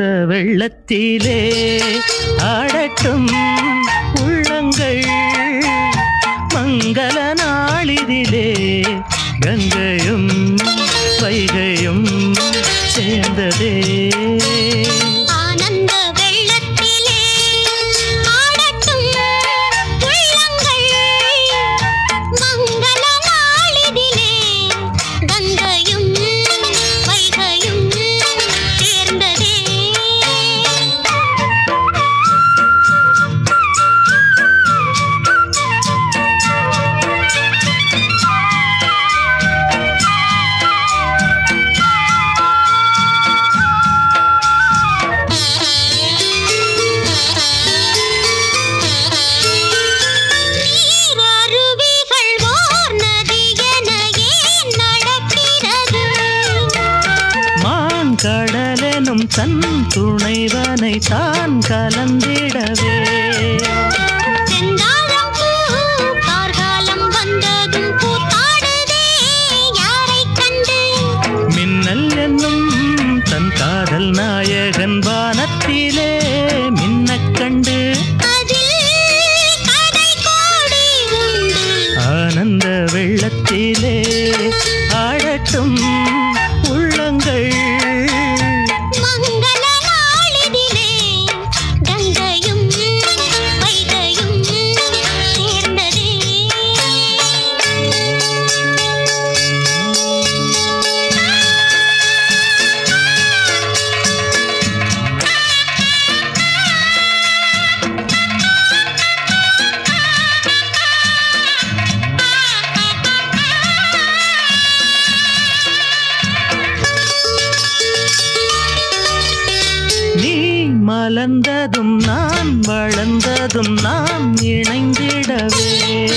வெள்ளத்திலே ஆடட்டும் உள்ளங்கள் மங்கள நாளிதிலே கங்கையும் வைகையும் சேர்ந்ததே ஆனந்த வெள்ளத்திலே ஆடட்டும் உள்ளங்கள் மங்கள நாளிதிலே கங்கையும் வைகையும் சேர்ந்ததே நீரருவிகள் ஓர் நதி என ஏன் நடக்கிறது மாங்கடலெனும் தன் துணைவனை தான் கலந்திடவே செந்தாழம் பூ கார்காலம் வந்ததும் பூத்தாடுதே யாரைக் கண்டு மின்னல் என்னும் தன் காதல் நாயகன் வானத்திலே மின்னக் கண்டு அதில் கதை கோடி உண்டு ஆனந்த வெள்ளத்திலே ஆடட்டும் உள்ளங்கள் மங்கள நாளிதிலே கங்கையும் வைகையும் சேர்ந்ததே நீ மலர்ந்ததும் நான் வளர்ந்ததும் நாம் இணைந்திடவே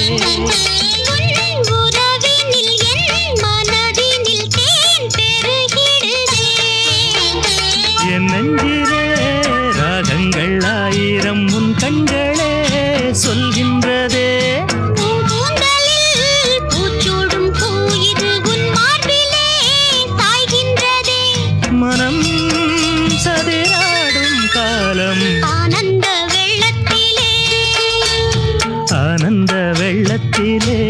உன் உறவினில் என் மனதினில் தேன் பெருகிடுதே என் நெஞ்சிலே ராகங்கள் ஆயிரம் உன் கண்களே சொல்கின்றதே பூங்கூந்தலில் பூச்சூடும் பூ இது உன் மார்பிலே சாய்கின்றதே மனம் சதிராடும் காலம் ஆனந்த வெள்ளத்திலே ஆனந்த வெள்ளத்திலே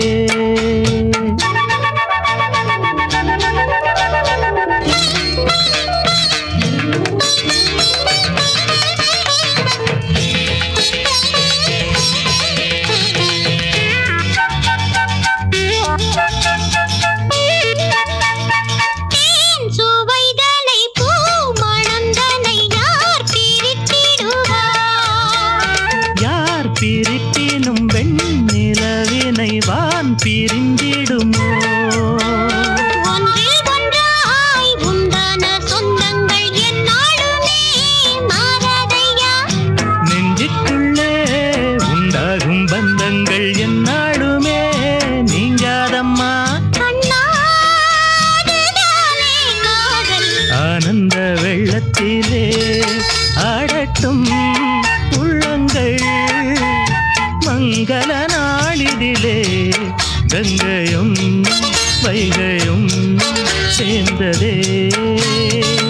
தேன் சுவைதனை பூ மணந்தனை யார் பிரித்திடுவார் யார் பிரிப்பினும் வெண்ணிலவினை வான் பிரிந்திடுமோ ஒன்றில் ஒன்றாய் உண்டான சொந்தங்கள் எந்நாளுமே மாறாதையா நெஞ்சுக்குள்ளே உண்டாகும் பந்தங்கள் எந்நாளுமே நீங்காதம்மா கண்ணாதுதானே காதல் ஆனந்த வெள்ளத்திலே ஆடட்டும் உள்ளங்கள் மங்கள நாளிதிலே கங்கையும் வைகையும் சேர்ந்ததே